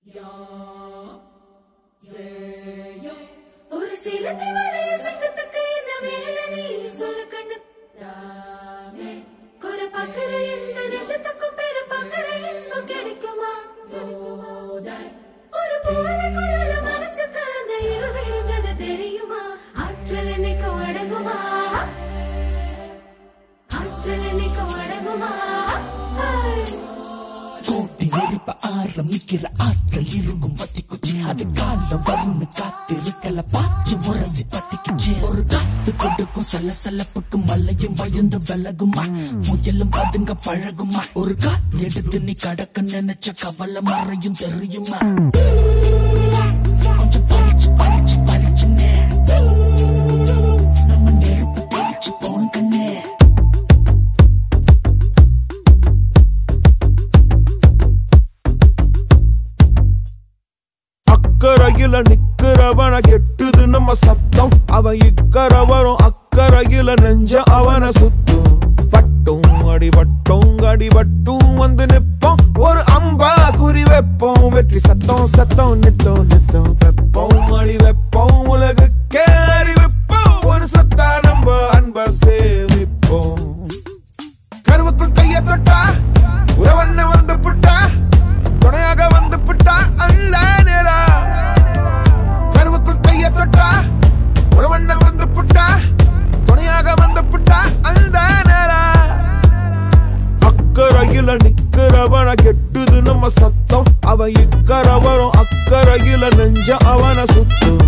ஒரு சிலந்தி வலையில் சங்கத்துக்கு என்ன வேலை நீ சொல்லு கண்ணு தானே குறை பார்க்கிற எந்த நெஞ்சத்துக்கும் பெரு பார்க்கிற இன்பம் கிடைக்குமா போதாய் ஒரு பூனைக்குள்ள மனசுக்கு அந்த இருள் விழிஞ்சது தெரியுமா ஆற்றல் என்னைக்கும் அடங்குமா ஆற்றல் என்னைக்கும் அடங்குமா ஆய். கூட்டி நெருப்ப ஆரம்பிக்கிற ஆற்றல் இருக்கும் பத்திக்குச்சு அது காலம் வரும்னு காத்திருக்கல பாய்ச்சி முரசி பத்திக்குச்சு ஒரு காத்து கொடுக்கும் சலசலப்புக்கு மலையும் பயந்து விலகுமா முயலும் பதுங்க பழகுமா ஒரு காத்து எடுத்து நீ கடக்க நினைச்ச கவலை மறையும் தெரியுமா கொஞ்சம் பழிச்சு பழிச்சு பழிச்சுன்னே நம்ம நெருப்பு தெளிச்சு போன கண்ணே அக்கறையில நிக்கிறவன கெட்டுது நம்ம சத்தம் அவன் இக்கரை வரும் அக்கறையில நெஞ்ச அவன சுத்தும் பட்டும் அடிபட்டும் அடிபட்டும் வந்து நிப்போம் ஒரு அம்பா குறி வைப்போம் வெற்றி சத்தம் சத்தம் நித்தம் நித்தம் வெப்போம் அடி வைப்போம் உலகுக்கே அறிவிப்போம் ஒரு சத்தா நம்ம அன்ப சேமிப்போம் கருவுக்குள் கைய தொட்டா உறவண்ண வந்து புட்டா துணையாக வந்து புட்டா அல்ல நேரா கருவுக்குள் கைய தொட்டா உறவண்ண வந்து புட்டா துணையாக வந்து புட்டா அந்த நேரா அக்கறையில நிக்கிறவன கெட்டுது நம்ம சத்தம் அவ இக்கரை வரும் அக்கறையில நெஞ்ச அவன சுத்தும்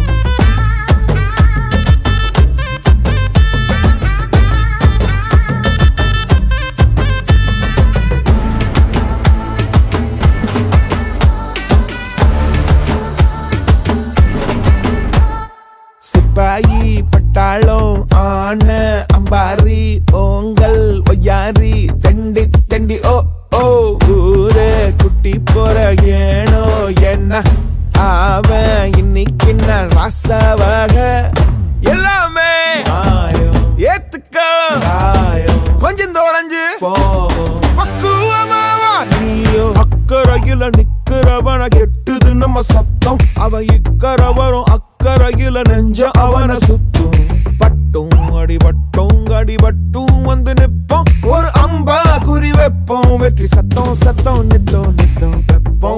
சிப்பாயி பட்டாளம் ஆன அம்பாரி ஓங்கல் ஒய்யாரி தண்டி தண்டி ஓ ஓ ஊரே குட்டி போற ஏனோ என்ன அவன் இன்னைக்கு நான் ராசாவாக எல்லாமே ஏத்துக்க கொஞ்சம் தொடஞ்சு பக்குவமாவா நீயோ அக்கறையில நிக்கிறவன கெட்டுது நம்ம சத்தம் அவ இக்கரை வரும் அக்கறையில நெஞ்ச அவன சுத்தும் பட்டும் அடிபட்டும் அடிபட்டும் வந்து நிப்போம் ஒரு அம்பா குறி வைப்போம் வெற்றி சத்தம் சத்தம் நித்தம் நித்தம் வெப்போம்